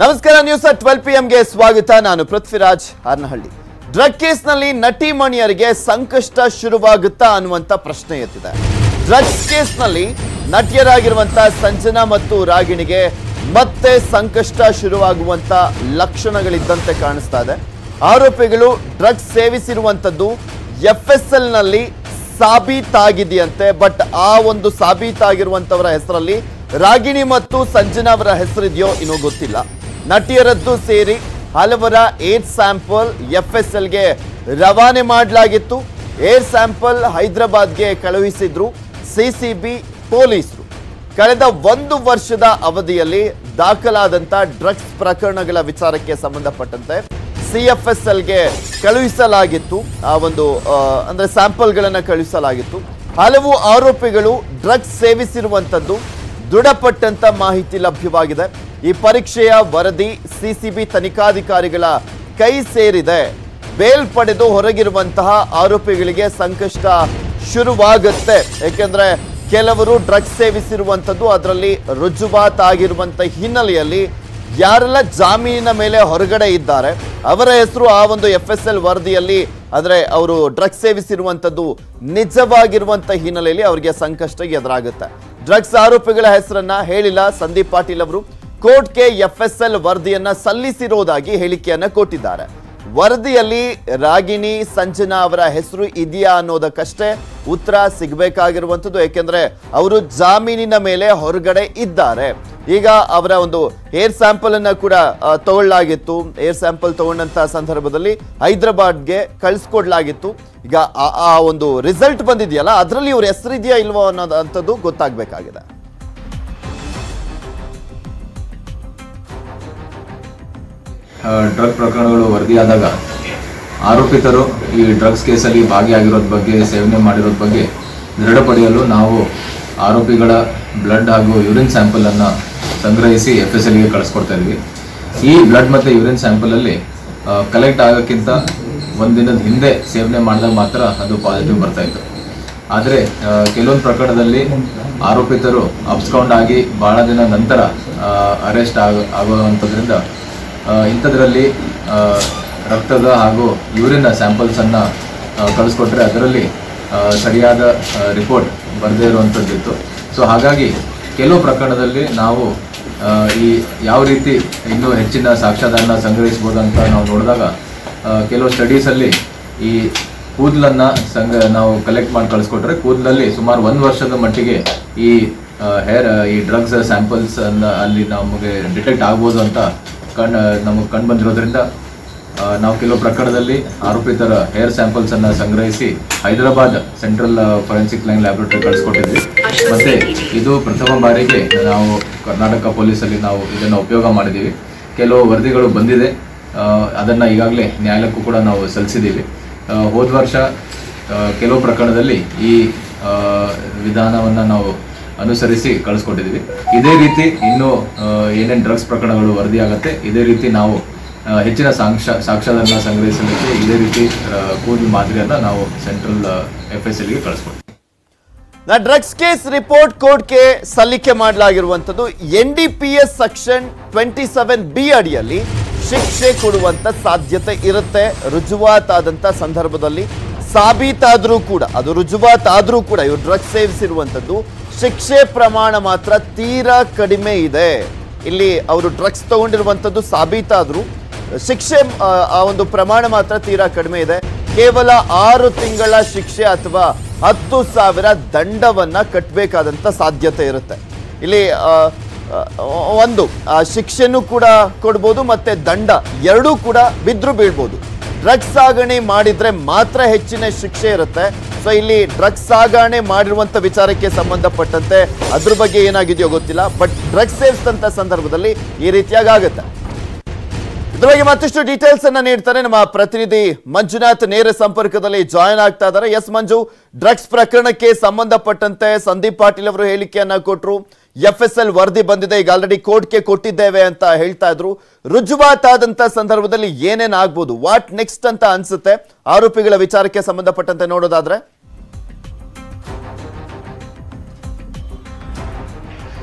ನಮಸ್ಕಾರ news twelve P ಎಂಗೆ ಸ್ವಾಗತ ನಾನು ಪೃಥ್ವಿರಾಜ್ ಹಾರ್ನಹಳ್ಳಿ ಡ್ರಗ್ ಕೇಸ್ನಲ್ಲಿ ನಟಿ ಮಣಿಯರಿಗೆ ಸಂಕಷ್ಟ ಶುರುವಾಗುತ್ತಾ ಅನ್ನುವಂತ ಪ್ರಶ್ನೆ ಎತ್ತಿದೆ ಡ್ರಗ್ಸ್ ಕೇಸ್ನಲ್ಲಿ ನಟಿಯರಾಗಿರುವಂತ ಸಂಜನಾ ಮತ್ತು ರಾಗಿಣಿಗೆ ಮತ್ತೆ ಸಂಕಷ್ಟ ಶುರುವಾಗುವಂತ ಲಕ್ಷಣಗಳಿದ್ದಂತೆ ಕಾಣಿಸ್ತಾ ಇದೆ ಆರೋಪಿಗಳು ಡ್ರಗ್ಸ್ ಸೇವಿಸಿರುವಂತದ್ದು ಎಫ್ ಎಸ್ ಎಲ್ ನಲ್ಲಿ ಸಾಬೀತಾಗಿದೆಯಂತೆ ಬಟ್ ಆ ಒಂದು ಸಾಬೀತಾಗಿರುವಂತವರ ಹೆಸರಲ್ಲಿ ರಾಗಿಣಿ ಮತ್ತು ಸಂಜನಾ ಅವರ ಹೆಸರಿದೆಯೋ ಇನ್ನೂ ಗೊತ್ತಿಲ್ಲ ನಟಿಯರದ್ದು ಸೇರಿ ಹಲವರ ಏರ್ ಸ್ಯಾಂಪಲ್ ಎಫ್ ಎಸ್ ಎಲ್ಗೆ ರವಾನೆ ಮಾಡಲಾಗಿತ್ತು ಏರ್ ಸ್ಯಾಂಪಲ್ ಹೈದರಾಬಾದ್ಗೆ ಕಳುಹಿಸಿದ್ರು ಸಿಸಿಬಿ ಪೊಲೀಸರು ಕಳೆದ ಒಂದು ವರ್ಷದ ಅವಧಿಯಲ್ಲಿ ದಾಖಲಾದಂತ ಡ್ರಗ್ಸ್ ಪ್ರಕರಣಗಳ ವಿಚಾರಕ್ಕೆ ಸಂಬಂಧಪಟ್ಟಂತೆ ಸಿಎಫ್ಎಸ್ಎಲ್ಗೆ ಕಳುಹಿಸಲಾಗಿತ್ತು ಆ ಒಂದು ಆ, ಅಂದ್ರೆ ಸ್ಯಾಂಪಲ್ಗಳನ್ನು ಕಳುಹಿಸಲಾಗಿತ್ತು ಹಲವು ಆರೋಪಿಗಳು ಡ್ರಗ್ಸ್ ಸೇವಿಸಿರುವಂತದ್ದು ದೃಢಪಟ್ಟಂತ ಮಾಹಿತಿ ಲಭ್ಯವಾಗಿದೆ ಈ ಪರೀಕ್ಷೆಯ ವರದಿ ಸಿಸಿಬಿ ತನಿಖಾಧಿಕಾರಿಗಳ ಕೈ ಸೇರಿದೆ ಬೇಲ್ ಪಡೆದು ಹೊರಗಿರುವಂತಹ ಆರೋಪಿಗಳಿಗೆ ಸಂಕಷ್ಟ ಶುರುವಾಗುತ್ತೆ ಏಕೆಂದ್ರೆ ಕೆಲವರು ಡ್ರಗ್ಸ್ ಸೇವಿಸಿರುವಂಥದ್ದು ಅದರಲ್ಲಿ ರುಜುವಾತಾಗಿರುವಂಥ ಹಿನ್ನೆಲೆಯಲ್ಲಿ ಯಾರೆಲ್ಲ ಜಾಮೀನಿನ ಮೇಲೆ ಹೊರಗಡೆ ಇದ್ದಾರೆ ಅವರ ಹೆಸರು ಆ ಒಂದು ಎಫ್ ಎಸ್ ಎಲ್ ವರದಿಯಲ್ಲಿ ಅಂದ್ರೆ ಅವರು ಡ್ರಗ್ಸ್ ಸೇವಿಸಿರುವಂಥದ್ದು ನಿಜವಾಗಿರುವಂಥ ಹಿನ್ನೆಲೆಯಲ್ಲಿ ಅವರಿಗೆ ಸಂಕಷ್ಟ ಎದುರಾಗುತ್ತೆ ಡ್ರಗ್ಸ್ ಆರೋಪಿಗಳ ಹೆಸರನ್ನ ಹೇಳಿಲ್ಲ ಸಂದೀಪ್ ಪಾಟೀಲ್ ಅವರು ಕೋರ್ಟ್ಗೆ ಎಫ್ ಎಸ್ ಎಲ್ ವರದಿಯನ್ನ ಸಲ್ಲಿಸಿರುವುದಾಗಿ ಹೇಳಿಕೆಯನ್ನ ಕೊಟ್ಟಿದ್ದಾರೆ ವರದಿಯಲ್ಲಿ ರಾಗಿಣಿ ಸಂಜನಾ ಅವರ ಹೆಸರು ಇದೆಯಾ ಅನ್ನೋದಕ್ಕಷ್ಟೇ ಉತ್ತರ ಸಿಗಬೇಕಾಗಿರುವಂಥದ್ದು ಏಕೆಂದ್ರೆ ಅವರು ಜಾಮೀನಿನ ಮೇಲೆ ಹೊರಗಡೆ ಇದ್ದಾರೆ ಈಗ ಅವರ ಒಂದು ಏರ್ ಸ್ಯಾಂಪಲ್ ಅನ್ನ ಕೂಡ ಆ, ತಗೊಳ್ಳಲಾಗಿತ್ತು ಏರ್ ಸ್ಯಾಂಪಲ್ ತಗೊಂಡಂತ ಸಂದರ್ಭದಲ್ಲಿ ಹೈದರಾಬಾದ್ಗೆ ಕಳಿಸ್ಕೊಡ್ಲಾಗಿತ್ತು ಈಗ ಆ- ಆ ಒಂದು ರಿಸಲ್ಟ್ ಬಂದಿದೆಯಲ್ಲ ಅದರಲ್ಲಿ ಇವ್ರ ಹೆಸರಿದೆಯಾ ಇಲ್ವೋ ಅನ್ನೋದಂಥದ್ದು ಗೊತ್ತಾಗಬೇಕಾಗಿದೆ ಡ್ರಗ್ ಪ್ರಕರಣಗಳು ವರದಿಯಾದಾಗ ಆರೋಪಿತರು ಈ ಡ್ರಗ್ಸ್ ಕೇಸಲ್ಲಿ ಭಾಗಿಯಾಗಿರೋದ್ ಬಗ್ಗೆ ಸೇವನೆ ಮಾಡಿರೋದ್ ಬಗ್ಗೆ ದೃಢಪಡಿಯಲು ನಾವು ಆರೋಪಿಗಳ ಬ್ಲಡ್ ಹಾಗೂ ಯೂರಿನ್ ಸ್ಯಾಂಪಲ್ ಅನ್ನ ಸಂಗ್ರಹಿಸಿ ಎಫ್ ಎಸ್ ಎಲ್ಗೆ ಕಳಿಸ್ಕೊಡ್ತಾ ಇದ್ವಿ ಈ ಬ್ಲಡ್ ಮತ್ತು ಯೂರಿನ್ ಸ್ಯಾಂಪಲಲ್ಲಿ ಕಲೆಕ್ಟ್ ಆಗೋಕ್ಕಿಂತ ಒಂದಿನದ ಹಿಂದೆ ಸೇವನೆ ಮಾಡಿದಾಗ ಮಾತ್ರ ಅದು ಪಾಸಿಟಿವ್ ಬರ್ತಾ ಇತ್ತು ಆದರೆ ಕೆಲವೊಂದು ಪ್ರಕರಣದಲ್ಲಿ ಆರೋಪಿತರು ಅಬ್ಸ್ಕೌಂಡ್ ಆಗಿ ಬಹಳ ದಿನ ನಂತರ ಅರೆಸ್ಟ್ ಆಗ ಆಗುವಂಥದ್ರಿಂದ ಆ, ಇಂಥದ್ರಲ್ಲಿ ಆ, ರಕ್ತದ ಹಾಗೂ ಯೂರಿನ್ ಸ್ಯಾಂಪಲ್ಸನ್ನು ಕಳಿಸ್ಕೊಟ್ರೆ ಅದರಲ್ಲಿ ಆ, ಸರಿಯಾದ ರಿಪೋರ್ಟ್ ಬರದೇ ಇರುವಂಥದ್ದಿತ್ತು ಸೊ ಹಾಗಾಗಿ ಕೆಲವು ಪ್ರಕರಣದಲ್ಲಿ ನಾವು ಆ, ಈ ಯಾವ ರೀತಿ ಇನ್ನೂ ಹೆಚ್ಚಿನ ಸಾಕ್ಷ್ಯಾಧಾರನ ಸಂಗ್ರಹಿಸ್ಬೋದು ಅಂತ ನಾವು ನೋಡಿದಾಗ ಆ, ಕೆಲವು ಸ್ಟಡೀಸಲ್ಲಿ ಈ ಕೂದಲನ್ನ ಸಂಗ ನಾವು ಕಲೆಕ್ಟ್ ಮಾಡಿ ಕಳಿಸ್ಕೊಟ್ರೆ ಕೂದಲಲ್ಲಿ ಸುಮಾರು ಒಂದು ವರ್ಷದ ಮಟ್ಟಿಗೆ ಈ ಹೇರ್ ಈ ಡ್ರಗ್ಸ್ ಸ್ಯಾಂಪಲ್ಸ್ ಅನ್ನ ಅಲ್ಲಿ ನಮಗೆ ಡಿಟೆಕ್ಟ್ ಆಗ್ಬೋದು ಅಂತ ಕಣ್ ನಮಗೆ ಕಂಡು ಬಂದಿರೋದ್ರಿಂದ ಆ, ನಾವು ಕೆಲವು ಪ್ರಕರಣದಲ್ಲಿ ಆರೋಪಿತರ ಹೇರ್ ಸ್ಯಾಂಪಲ್ಸ್ ಅನ್ನ ಸಂಗ್ರಹಿಸಿ Hyderabad central forensic line laboratory ಕಳಿಸ್ಕೊಟ್ಟಿದ್ವಿ ಮತ್ತೆ ಇದು ಪ್ರಥಮ ಬಾರಿಗೆ ನಾವು ಕರ್ನಾಟಕ ಪೊಲೀಸಲ್ಲಿ ನಾವು ಇದನ್ನು ಉಪಯೋಗ ಮಾಡಿದ್ದೀವಿ ಕೆಲವು ವರದಿಗಳು ಬಂದಿದೆ ಆ, ಅದನ್ನ ಈಗಾಗಲೇ ನ್ಯಾಯಾಲಯಕ್ಕೂ ಕೂಡ ನಾವು ಸಲ್ಲಿಸಿದ್ದೀವಿ ಆ, ಹೋದ ವರ್ಷ ಆ, ಕೆಲವು ಪ್ರಕರಣದಲ್ಲಿ ಈ ಆ, ವಿಧಾನವನ್ನ ನಾವು ಅನುಸರಿಸಿ ಕಳಿಸ್ಕೊಟ್ಟಿದ್ದೀವಿ ಇದೇ ರೀತಿ ಇನ್ನೂ ಏನೇನು ಡ್ರಗ್ಸ್ ಪ್ರಕರಣಗಳು ವರದಿಯಾಗತ್ತೆ ಇದೇ ರೀತಿ ನಾವು ಆ, ಹೆಚ್ಚಿನ ಸಾಕ್ಷ್ಯ ಸಾಕ್ಷ್ಯದನ್ನ ಸಂಗ್ರಹಿಸಲಿಕ್ಕೆ ಇದೇ ರೀತಿ ಆ, ಕೂದಲು ಮಾದರಿಯನ್ನ ನಾವು ಸೆಂಟ್ರಲ್ ಎಫ್ ಎಸ್ ಎಲ್ಗೆ ಕಳಿಸ್ಕೊಡ್ತೀವಿ ನಾ ಡ್ರಗ್ಸ್ ಕೇಸ್ ರಿಪೋರ್ಟ್ ಕೋರ್ಟ್ಗೆ ಸಲ್ಲಿಕೆ ಮಾಡಲಾಗಿರುವಂಥದ್ದು N D P S section twenty seven B ಅಡಿಯಲ್ಲಿ ಶಿಕ್ಷೆ ಕೊಡುವಂತ ಸಾಧ್ಯತೆ ಇರುತ್ತೆ ರುಜುವಾತಾದಂಥ ಸಂದರ್ಭದಲ್ಲಿ ಸಾಬೀತಾದ್ರೂ ಕೂಡ ಅದು ರುಜುವಾತಾದ್ರೂ ಕೂಡ ಇವರು ಡ್ರಗ್ಸ್ ಸೇವಿಸಿರುವಂಥದ್ದು ಶಿಕ್ಷೆ ಪ್ರಮಾಣ ಮಾತ್ರ ತೀರಾ ಕಡಿಮೆ ಇದೆ ಇಲ್ಲಿ ಅವರು ಡ್ರಗ್ಸ್ ತಗೊಂಡಿರುವಂಥದ್ದು ಸಾಬೀತಾದ್ರೂ ಶಿಕ್ಷೆ ಆ, ಆ ಒಂದು ಪ್ರಮಾಣ ಮಾತ್ರ ತೀರಾ ಕಡಿಮೆ ಇದೆ ಕೇವಲ ಆರು ತಿಂಗಳ ಶಿಕ್ಷೆ ಅಥವಾ ಹತ್ತು ಸಾವಿರ ದಂಡವನ್ನ ಕಟ್ಟಬೇಕಾದಂತ ಸಾಧ್ಯತೆ ಇರುತ್ತೆ ಇಲ್ಲಿ ಆ, ಆ, ಒಂದು ಆ ಶಿಕ್ಷೆನೂ ಕೂಡ ಕೊಡ್ಬೋದು ಮತ್ತೆ ದಂಡ ಎರಡೂ ಕೂಡ ಬಿದ್ರು ಬೀಳ್ಬೋದು ಡ್ರಗ್ಸ್ ಸಾಗಣೆ ಮಾಡಿದ್ರೆ ಮಾತ್ರ ಹೆಚ್ಚಿನ ಶಿಕ್ಷೆ ಇರುತ್ತೆ ಸೊ ಇಲ್ಲಿ ಡ್ರಗ್ಸ್ ಸಾಗಣೆ ಮಾಡಿರುವಂತ ವಿಚಾರಕ್ಕೆ ಸಂಬಂಧಪಟ್ಟಂತೆ ಅದ್ರ ಬಗ್ಗೆ ಏನಾಗಿದೆಯೋ ಗೊತ್ತಿಲ್ಲ ಬಟ್ ಡ್ರಗ್ಸ್ ಸೇವಿಸಿದಂತ ಸಂದರ್ಭದಲ್ಲಿ ಈ ರೀತಿಯಾಗಿ ಆಗುತ್ತೆ ಇದ್ರ ಬಗ್ಗೆ ಮತ್ತಷ್ಟು ಡೀಟೇಲ್ಸ್ ಅನ್ನ ನೀಡ್ತಾರೆ ನಮ್ಮ ಪ್ರತಿನಿಧಿ ಮಂಜುನಾಥ್ ನೇರ ಸಂಪರ್ಕದಲ್ಲಿ ಜಾಯಿನ್ ಆಗ್ತಾ ಇದ್ದಾರೆ ಎಸ್ ಮಂಜು ಡ್ರಗ್ಸ್ ಪ್ರಕರಣಕ್ಕೆ ಸಂಬಂಧಪಟ್ಟಂತೆ ಸಂದೀಪ್ ಪಾಟೀಲ್ ಅವರು ಹೇಳಿಕೆಯನ್ನ ಕೊಟ್ಟರು ಎಫ್ ಎಸ್ ಎಲ್ ವರದಿ ಬಂದಿದೆ ಈಗ ಆಲ್ರೆಡಿ ಕೋರ್ಟ್ಗೆ ಕೊಟ್ಟಿದ್ದೇವೆ ಅಂತ ಹೇಳ್ತಾ ಇದ್ರು ರುಜುವಾತಾದಂತ ಸಂದರ್ಭದಲ್ಲಿ ಏನೇನ್ ಆಗ್ಬೋದು ವಾಟ್ ನೆಕ್ಸ್ಟ್ ಅಂತ ಅನ್ಸುತ್ತೆ ಆರೋಪಿಗಳ ವಿಚಾರಕ್ಕೆ ಸಂಬಂಧಪಟ್ಟಂತೆ ನೋಡೋದಾದ್ರೆ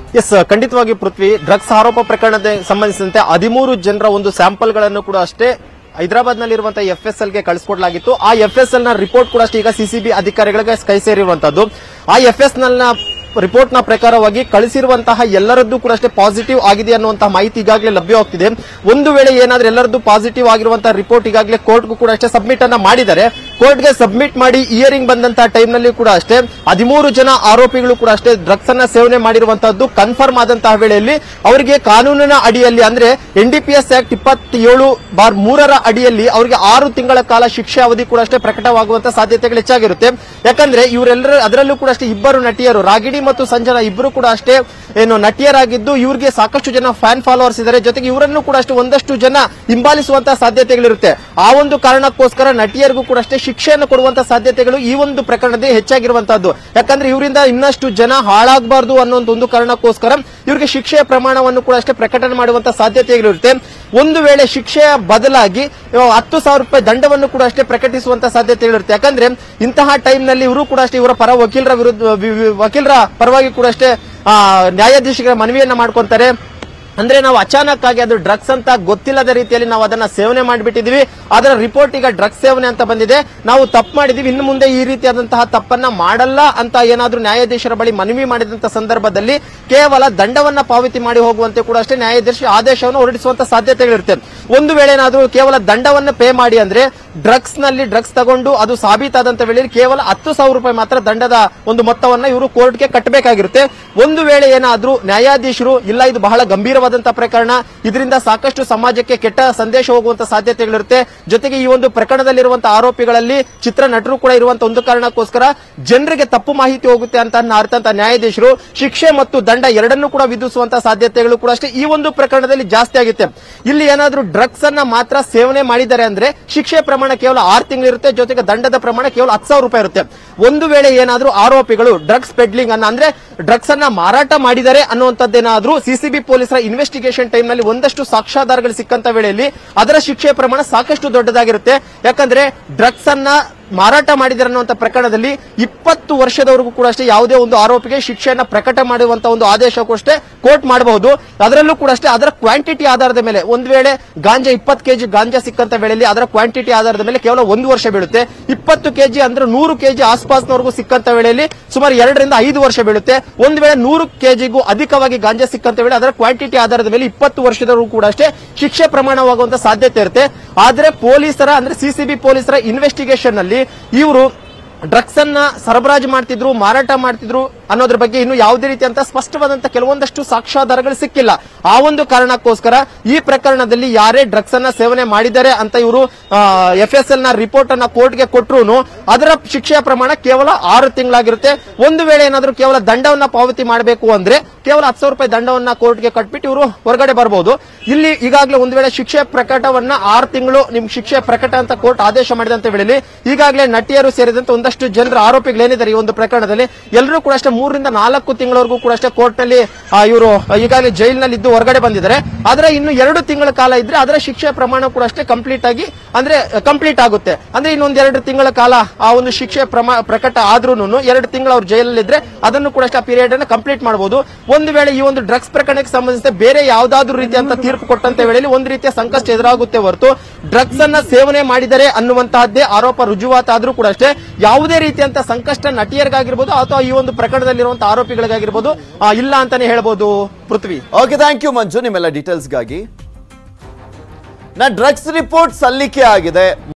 ಎಸ್ ಖಂಡಿತವಾಗಿ ಪೃಥ್ವಿ ಡ್ರಗ್ಸ್ ಆರೋಪ ಪ್ರಕರಣದ ಸಂಬಂಧಿಸಿದಂತೆ ಹದಿಮೂರು ಜನರ ಒಂದು ಸ್ಯಾಂಪಲ್ ಗಳನ್ನು ಕೂಡ ಅಷ್ಟೇ ಹೈದರಾಬಾದ್ ನಲ್ಲಿರುವಂತಹ ಎಫ್ ಎಸ್ ಎಲ್ ಗೆ ಕಳಿಸ್ಕೊಡ್ಲಾಗಿತ್ತು ಆ ಎಫ್ ಎಸ್ ಎಲ್ ನ ರಿಪೋರ್ಟ್ ಕೂಡ ಅಷ್ಟೇ ಈಗ ಸಿಸಿಬಿ ಅಧಿಕಾರಿಗಳಿಗೆ ಕೈ ಸೇರಿರುವಂತದ್ದು ಆ ಎಫ್ ಎಸ್ ಎಲ್ ನ ರಿಪೋರ್ಟ್ ನ ಪ್ರಕಾರವಾಗಿ ಕಳಿಸಿರುವಂತಹ ಎಲ್ಲರದ್ದು ಕೂಡ ಅಷ್ಟೇ ಪಾಸಿಟಿವ್ ಆಗಿದೆ ಅನ್ನುವಂತಹ ಮಾಹಿತಿ ಈಗಾಗಲೇ ಲಭ್ಯವಾಗ್ತಿದೆ ಒಂದು ವೇಳೆ ಏನಾದ್ರೂ ಎಲ್ಲರದ್ದು ಪಾಸಿಟಿವ್ ಆಗಿರುವಂತಹ ರಿಪೋರ್ಟ್ ಈಗಾಗಲೇ ಕೋರ್ಟ್ಗೂ ಕೂಡ ಅಷ್ಟೇ ಸಬ್ಮಿಟ್ ಅನ್ನ ಮಾಡಿದ್ದಾರೆ ಕೋರ್ಟ್ಗೆ ಸಬ್ಮಿಟ್ ಮಾಡಿ ಇಯರಿಂಗ್ ಬಂದಂತಹ ಟೈಮ್ ನಲ್ಲಿ ಕೂಡ ಅಷ್ಟೇ ಹದಿಮೂರು ಜನ ಆರೋಪಿಗಳು ಕೂಡ ಅಷ್ಟೇ ಡ್ರಗ್ಸ್ ಅನ್ನ ಸೇವನೆ ಮಾಡಿರುವಂತಹದ್ದು ಕನ್ಫರ್ಮ್ ಆದಂತಹ ವೇಳೆಯಲ್ಲಿ ಅವರಿಗೆ ಕಾನೂನಿನ ಅಡಿಯಲ್ಲಿ ಅಂದ್ರೆ N D P S act ಇಪ್ಪತ್ತೇಳು ಬಾರ್ ಮೂರರ ಅಡಿಯಲ್ಲಿ ಅವರಿಗೆ ಆರು ತಿಂಗಳ ಕಾಲ ಶಿಕ್ಷೆ ಅವಧಿ ಕೂಡ ಅಷ್ಟೇ ಪ್ರಕಟವಾಗುವಂತ ಸಾಧ್ಯತೆಗಳು ಹೆಚ್ಚಾಗಿರುತ್ತೆ ಯಾಕಂದ್ರೆ ಇವರೆಲ್ಲರ ಅದರಲ್ಲೂ ಕೂಡ ಅಷ್ಟೇ ಇಬ್ಬರು ನಟಿಯರು ರಾಗಿಣಿ ಮತ್ತು ಸಂಜನಾ ಇಬ್ಬರು ಕೂಡ ಅಷ್ಟೇ ಏನು ನಟಿಯರಾಗಿದ್ದು ಇವ್ರಿಗೆ ಸಾಕಷ್ಟು ಜನ ಫ್ಯಾನ್ ಫಾಲೋವರ್ಸ್ ಇದ್ದಾರೆ ಜೊತೆಗೆ ಇವರನ್ನು ಕೂಡ ಅಷ್ಟೇ ಒಂದಷ್ಟು ಜನ ಹಿಂಬಾಲಿಸುವಂತಹ ಸಾಧ್ಯತೆಗಳಿರುತ್ತೆ ಆ ಒಂದು ಕಾರಣಕ್ಕೋಸ್ಕರ ನಟಿಯರಿಗೂ ಕೂಡ ಅಷ್ಟೇ ಶಿಕ್ಷೆಯನ್ನು ಕೊಡುವಂತಹ ಸಾಧ್ಯತೆಗಳು ಈ ಒಂದು ಪ್ರಕರಣದಲ್ಲಿ ಹೆಚ್ಚಾಗಿರುವಂತಹದ್ದು ಯಾಕಂದ್ರೆ ಇವರಿಂದ ಇನ್ನಷ್ಟು ಜನ ಹಾಳಾಗಬಾರ್ದು ಅನ್ನೋ ಒಂದು ಕಾರಣಕ್ಕೋಸ್ಕರ ಇವರಿಗೆ ಶಿಕ್ಷೆಯ ಪ್ರಮಾಣವನ್ನು ಕೂಡ ಅಷ್ಟೇ ಪ್ರಕಟಣೆ ಮಾಡುವಂತಹ ಸಾಧ್ಯತೆಗಳಿರುತ್ತೆ ಒಂದು ವೇಳೆ ಶಿಕ್ಷೆಯ ಬದಲಾಗಿ ಆ, ಹತ್ತು ಸಾವಿರ ರೂಪಾಯಿ ದಂಡವನ್ನು ಕೂಡ ಅಷ್ಟೇ ಪ್ರಕಟಿಸುವಂತಹ ಸಾಧ್ಯತೆಗಳಿರುತ್ತೆ ಯಾಕಂದ್ರೆ ಇಂತಹ ಟೈಮ್ ನಲ್ಲಿ ಇವರು ಕೂಡ ಅಷ್ಟೇ ಇವರ ಪರ ವಕೀಲರ ವಿರುದ್ಧ ವಿ- ವಿ- ವಕೀಲರ ಪರವಾಗಿ ಕೂಡ ಅಷ್ಟೇ ಆ, ನ್ಯಾಯಾಧೀಶರ ಮನವಿಯನ್ನ ಮಾಡ್ಕೊಂತಾರೆ ಅಂದ್ರೆ ನಾವು ಅಚಾನಕ್ ಆಗಿ ಅದು ಡ್ರಗ್ಸ್ ಅಂತ ಗೊತ್ತಿಲ್ಲದ ರೀತಿಯಲ್ಲಿ ನಾವು ಅದನ್ನ ಸೇವನೆ ಮಾಡಿಬಿಟ್ಟಿದೀವಿ ಅದರ ರಿಪೋರ್ಟ್ ಈಗ ಡ್ರಗ್ಸ್ ಸೇವನೆ ಅಂತ ಬಂದಿದೆ ನಾವು ತಪ್ಪು ಮಾಡಿದೀವಿ ಇನ್ನು ಮುಂದೆ ಈ ರೀತಿಯಾದಂತಹ ತಪ್ಪನ್ನ ಮಾಡಲ್ಲ ಅಂತ ಏನಾದ್ರೂ ನ್ಯಾಯಾಧೀಶರ ಬಳಿ ಮನವಿ ಮಾಡಿದಂತ ಸಂದರ್ಭದಲ್ಲಿ ಕೇವಲ ದಂಡವನ್ನ ಪಾವತಿ ಮಾಡಿ ಹೋಗುವಂತೆ ಕೂಡ ಅಷ್ಟೇ ನ್ಯಾಯಾಧೀಶ ಆದೇಶವನ್ನು ಹೊರಡಿಸುವಂತ ಸಾಧ್ಯತೆಗಳಿರುತ್ತೆ ಒಂದು ವೇಳೆ ಏನಾದ್ರೂ ಕೇವಲ ದಂಡವನ್ನು ಪೇ ಮಾಡಿ ಅಂದ್ರೆ ಡ್ರಗ್ಸ್ ನಲ್ಲಿ ಡ್ರಗ್ಸ್ ತಗೊಂಡು ಅದು ಸಾಬೀತಾದಂತ ವೇಳೆಯಲ್ಲಿ ಕೇವಲ ಹತ್ತು ಸಾವಿರ ರೂಪಾಯಿ ಮಾತ್ರ ದಂಡದ ಒಂದು ಮೊತ್ತವನ್ನ ಇವರು ಕೋರ್ಟ್ಗೆ ಕಟ್ಟಬೇಕಾಗಿರುತ್ತೆ ಒಂದು ವೇಳೆ ಏನಾದ್ರೂ ನ್ಯಾಯಾಧೀಶರು ಇಲ್ಲ ಇದು ಬಹಳ ಗಂಭೀರವಾದಂತಹ ಪ್ರಕರಣ ಇದರಿಂದ ಸಾಕಷ್ಟು ಸಮಾಜಕ್ಕೆ ಕೆಟ್ಟ ಸಂದೇಶ ಹೋಗುವಂತ ಸಾಧ್ಯತೆಗಳಿರುತ್ತೆ ಜೊತೆಗೆ ಈ ಒಂದು ಪ್ರಕರಣದಲ್ಲಿರುವಂತಹ ಆರೋಪಿಗಳಲ್ಲಿ ಚಿತ್ರ ನಟರು ಕೂಡ ಇರುವಂತ ಒಂದು ಕಾರಣಕ್ಕೋಸ್ಕರ ಜನರಿಗೆ ತಪ್ಪು ಮಾಹಿತಿ ಹೋಗುತ್ತೆ ಅಂತ ಅರ್ಥಂತ ನ್ಯಾಯಾಧೀಶರು ಶಿಕ್ಷೆ ಮತ್ತು ದಂಡ ಎರಡನ್ನೂ ಕೂಡ ವಿಧಿಸುವಂತ ಸಾಧ್ಯತೆಗಳು ಕೂಡ ಅಷ್ಟೇ ಈ ಒಂದು ಪ್ರಕರಣದಲ್ಲಿ ಜಾಸ್ತಿ ಆಗುತ್ತೆ ಇಲ್ಲಿ ಏನಾದ್ರೂ ಡ್ರಗ್ಸ್ ಅನ್ನ ಮಾತ್ರ ಸೇವನೆ ಮಾಡಿದ್ದಾರೆ ಅಂದ್ರೆ ಶಿಕ್ಷೆ ಪ್ರಮಾಣ ಕೇವಲ ಆರು ತಿಂಗಳಿರುತ್ತೆ ಜೊತೆಗೆ ದಂಡದ ಪ್ರಮಾಣ ಕೇವಲ ಹತ್ತು ಸಾವಿರ ರೂಪಾಯಿ ಇರುತ್ತೆ ಒಂದು ವೇಳೆ ಏನಾದ್ರೂ ಆರೋಪಿಗಳು ಡ್ರಗ್ಸ್ ಪೆಡ್ಲಿಂಗ್ ಅನ್ನ ಅಂದ್ರೆ ಡ್ರಗ್ಸ್ ಅನ್ನ ಮಾರಾಟ ಮಾಡಿದ್ದಾರೆ ಅನ್ನುವಂಥದ್ದೇನಾದ್ರೂ ಸಿಸಿಬಿ ಪೊಲೀಸರ ಇನ್ವೆಸ್ಟಿಗೇಷನ್ ಟೈಮ್ ನಲ್ಲಿ ಒಂದಷ್ಟು ಸಾಕ್ಷ್ಯಾಧಾರಗಳು ಸಿಕ್ಕಂತ ವೇಳೆಯಲ್ಲಿ ಅದರ ಶಿಕ್ಷೆ ಪ್ರಮಾಣ ಸಾಕಷ್ಟು ದೊಡ್ಡದಾಗಿರುತ್ತೆ ಯಾಕಂದ್ರೆ ಡ್ರಗ್ಸ್ ಅನ್ನ ಮಾರಾಟ ಮಾಡಿದ್ದಾರೆ ಅನ್ನುವಂಥ ಪ್ರಕರಣದಲ್ಲಿ ಇಪ್ಪತ್ತು ವರ್ಷದವರೆಗೂ ಕೂಡ ಅಷ್ಟೇ ಯಾವುದೇ ಒಂದು ಆರೋಪಿಗೆ ಶಿಕ್ಷೆಯನ್ನ ಪ್ರಕಟ ಮಾಡುವಂತ ಒಂದು ಆದೇಶಕ್ಕೂ ಅಷ್ಟೇ ಕೋರ್ಟ್ ಮಾಡಬಹುದು ಅದರಲ್ಲೂ ಕೂಡ ಅಷ್ಟೇ ಅದರ ಕ್ವಾಂಟಿಟಿ ಆಧಾರದ ಮೇಲೆ ಒಂದ್ ವೇಳೆ ಗಾಂಜಾ ಇಪ್ಪತ್ತು ಕೆಜಿ ಗಾಂಜಾ ಸಿಕ್ಕಂತ ವೇಳೆಯಲ್ಲಿ ಅದರ ಕ್ವಾಂಟಿಟಿ ಆಧಾರದ ಮೇಲೆ ಕೇವಲ ಒಂದು ವರ್ಷ ಬೀಳುತ್ತೆ ಇಪ್ಪತ್ತು ಕೆಜಿ ಅಂದ್ರೆ ನೂರು ಕೆಜಿ ಆಸ್ಪಾಸ್ನವರೆಗೂ ಸಿಕ್ಕಂತ ವೇಳೆಯಲ್ಲಿ ಸುಮಾರು ಎರಡರಿಂದ ಐದು ವರ್ಷ ಬೀಳುತ್ತೆ ಒಂದ್ ವೇಳೆ ನೂರು ಕೆಜಿಗೂ ಅಧಿಕವಾಗಿ ಗಾಂಜಾ ಸಿಕ್ಕಂತ ವೇಳೆ ಅದರ ಕ್ವಾಂಟಿಟಿ ಆಧಾರದ ಮೇಲೆ ಇಪ್ಪತ್ತು ವರ್ಷದವರೆಗೂ ಕೂಡ ಅಷ್ಟೇ ಶಿಕ್ಷೆ ಪ್ರಮಾಣವಾಗುವಂತ ಸಾಧ್ಯತೆ ಇರುತ್ತೆ ಆದ್ರೆ ಪೊಲೀಸರ ಅಂದ್ರೆ ಸಿಸಿಬಿ ಪೊಲೀಸರ ಇನ್ವೆಸ್ಟಿಗೇಷನ್ ನಲ್ಲಿ ಇವರು ಡ್ರಗ್ಸ್ ಅನ್ನ ಸರಬರಾಜು ಮಾಡ್ತಿದ್ರು ಮಾರಾಟ ಮಾಡ್ತಿದ್ರು ಅನ್ನೋದ್ರ ಬಗ್ಗೆ ಇನ್ನು ಯಾವುದೇ ರೀತಿಯಂತ ಸ್ಪಷ್ಟವಾದಂತ ಕೆಲವೊಂದಷ್ಟು ಸಾಕ್ಷ್ಯಾಧಾರಗಳು ಸಿಕ್ಕಿಲ್ಲ ಆ ಒಂದು ಕಾರಣಕ್ಕೋಸ್ಕರ ಈ ಪ್ರಕರಣದಲ್ಲಿ ಯಾರೇ ಡ್ರಗ್ಸ್ ಅನ್ನ ಸೇವನೆ ಮಾಡಿದ್ದಾರೆ ಅಂತ ಇವರು ಎಫ್ ಎಸ್ ಎಲ್ ನ ರಿಪೋರ್ಟ್ ಅನ್ನ ಕೋರ್ಟ್ಗೆ ಕೊಟ್ಟರು ಅದರ ಶಿಕ್ಷೆಯ ಪ್ರಮಾಣ ಕೇವಲ ಆರು ತಿಂಗಳಾಗಿರುತ್ತೆ ಒಂದು ವೇಳೆ ಏನಾದ್ರೂ ಕೇವಲ ದಂಡವನ್ನ ಪಾವತಿ ಮಾಡಬೇಕು ಅಂದ್ರೆ ಕೇವಲ ಹತ್ತು ಸಾವಿರ ರೂಪಾಯಿ ದಂಡವನ್ನ ಕೋರ್ಟ್ಗೆ ಕಟ್ಬಿಟ್ಟು ಇವರು ಹೊರಗಡೆ ಬರಬಹುದು ಇಲ್ಲಿ ಈಗಾಗಲೇ ಒಂದು ವೇಳೆ ಶಿಕ್ಷೆ ಪ್ರಕಟವನ್ನ ಆರು ತಿಂಗಳು ನಿಮ್ ಶಿಕ್ಷೆ ಪ್ರಕಟ ಅಂತ ಕೋರ್ಟ್ ಆದೇಶ ಮಾಡಿದಂತ ವೇಳೆಯಲ್ಲಿ ಈಗಾಗಲೇ ನಟಿಯರು ಸೇರಿದಂತೆ ಒಂದಷ್ಟು ಜನರ ಆರೋಪಿಗಳು ಏನಿದ್ದಾರೆ ಈ ಒಂದು ಪ್ರಕರಣದಲ್ಲಿ ಎಲ್ಲರೂ ಕೂಡ ಅಷ್ಟೇ ಮೂರರಿಂದ ನಾಲ್ಕು ತಿಂಗಳವರೆಗೂ ಕೂಡ ಅಷ್ಟೇ ಕೋರ್ಟ್ ನಲ್ಲಿ ಇವರು ಈಗಾಗಲೇ ಜೈಲಿನಲ್ಲಿ ಇದ್ದು ಹೊರಗಡೆ ಬಂದಿದ್ದಾರೆ ಆದ್ರೆ ಇನ್ನು ಎರಡು ತಿಂಗಳ ಕಾಲ ಇದ್ರೆ ಅದರ ಶಿಕ್ಷೆ ಪ್ರಮಾಣ ಕೂಡ ಅಷ್ಟೇ ಕಂಪ್ಲೀಟ್ ಆಗಿ ಅಂದ್ರೆ ಕಂಪ್ಲೀಟ್ ಆಗುತ್ತೆ ಅಂದ್ರೆ ಇನ್ನೊಂದ್ ಎರಡು ತಿಂಗಳ ಕಾಲ ಆ ಒಂದು ಶಿಕ್ಷೆ ಪ್ರಮಾ ಪ್ರಕಟ ಆದ್ರೂ ಎರಡು ತಿಂಗಳು ಅವ್ರು ಜೈಲಲ್ಲಿ ಇದ್ರೆ ಅದನ್ನು ಕೂಡ ಅಷ್ಟೇ ಆ ಪೀರಿಯಡ್ ಅನ್ನು ಕಂಪ್ಲೀಟ್ ಮಾಡಬಹುದು ಒಂದು ವೇಳೆ ಈ ಒಂದು ಡ್ರಗ್ಸ್ ಪ್ರಕರಣಕ್ಕೆ ಸಂಬಂಧಿಸಿದ ಬೇರೆ ಯಾವ್ದಾದ್ರು ರೀತಿಯಂತ ತೀರ್ಪು ಕೊಟ್ಟಂತ ವೇಳೆಯಲ್ಲಿ ಒಂದು ರೀತಿಯ ಸಂಕಷ್ಟ ಎದುರಾಗುತ್ತೆ ಹೊರತು ಡ್ರಗ್ಸ್ ಅನ್ನ ಸೇವನೆ ಮಾಡಿದರೆ ಅನ್ನುವಂತಹದ್ದೇ ಆರೋಪ ರುಜುವಾತಾದ್ರೂ ಕೂಡ ಅಷ್ಟೇ ಯಾವುದೇ ರೀತಿಯಂತ ಸಂಕಷ್ಟ ನಟಿಯರಿಗಾಗಿರ್ಬೋದು ಅಥವಾ ಈ ಒಂದು ಪ್ರಕರಣದಲ್ಲಿರುವಂತಹ ಆರೋಪಿಗಳಿಗಾಗಿರ್ಬೋದು ಆ, ಇಲ್ಲ ಅಂತಾನೆ ಹೇಳ್ಬೋದು Prithvi okay thank you Manju ನಿಮ್ಮೆಲ್ಲ ಡೀಟೇಲ್ಸ್ಗಾಗಿ ನಾ ಡ್ರಗ್ಸ್ ರಿಪೋರ್ಟ್ ಸಲ್ಲಿಕೆ ಆಗಿದೆ